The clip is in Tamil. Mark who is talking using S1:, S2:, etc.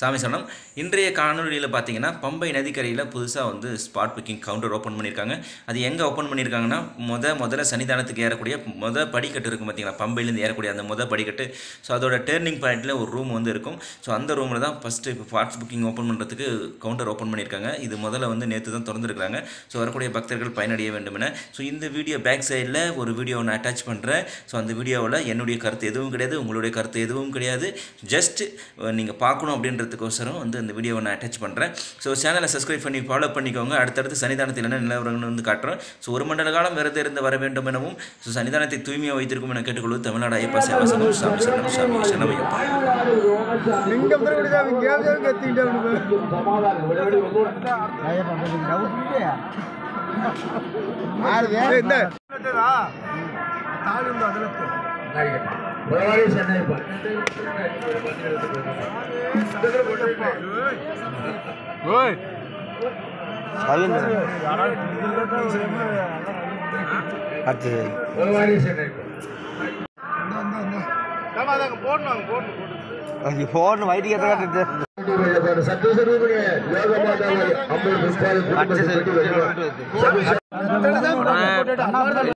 S1: சாமி சரணம் இன்றைய காணொலியில் பார்த்தீங்கன்னா பம்பை நதிக்கரையில் புதுசாக வந்து ஸ்பாட் புக்கிங் கவுண்டர் ஓப்பன் பண்ணியிருக்காங்க அது எங்கே ஓப்பன் பண்ணியிருக்காங்கன்னா முத முதல்ல சன்னிதானத்துக்கு ஏறக்கூடிய முத படிக்கட்டு இருக்கும் பார்த்தீங்களா பம்பையிலேருந்து ஏறக்கூடிய அந்த முத படிக்கட்டு ஸோ அதோட டேர்னிங் பாயிண்டில் ஒரு ரூம் வந்து இருக்கும் ஸோ அந்த ரூமில் தான் ஃபஸ்ட்டு இப்போ ஸ்பாட்ஸ் புக்கிங் ஓப்பன் பண்ணுறதுக்கு கவுண்டர் ஓப்பன் பண்ணியிருக்காங்க இது முதல்ல வந்து நேற்று தான் திறந்துருக்காங்க ஸோ வரக்கூடிய பக்தர்கள் பயனடைய வேண்டும் என ஸோ இந்த வீடியோ பேக் சைடில் ஒரு வீடியோ நான் அட்டாச் பண்ணுறேன் ஸோ அந்த வீடியோவில் என்னுடைய கருத்து எதுவும் கிடையாது உங்களுடைய கருத்து எதுவும் கிடையாது ஜஸ்ட் நீங்கள் பார்க்கணும் அப்படின்றதுக்கோசரம் வந்து அந்த வீடியோவை நான் அட்டாச் பண்ணுறேன் ஸோ சேனலை சப்ஸ்கிரைப் பண்ணி ஃபாலோ பண்ணிக்கோங்க அடுத்தடுத்து சன்னிதானத்தில் என்ன நிலவரங்கள் வந்து காட்டுறோம் ஸோ ஒரு மண்டல காலம் விரதம் இருந்து வர வேண்டும் எனவும் ஸோ சன்னிதானத்தை தூய்மையாக வைத்திருக்கும் என கேட்டுக்கொள்வது தமிழ்நாடு ஐயப்பா சேவா சங்கம் சாமி சரணம் சாமி சரணமையப்பா
S2: லிங்கம் திருவிழா கேவ் கத்திட்டு
S3: ఫోన్ బయటికి ఎత్తగట్టు
S4: సత్యస్వరూపుడే యోగమాత అమ్మడు పుష్పాలు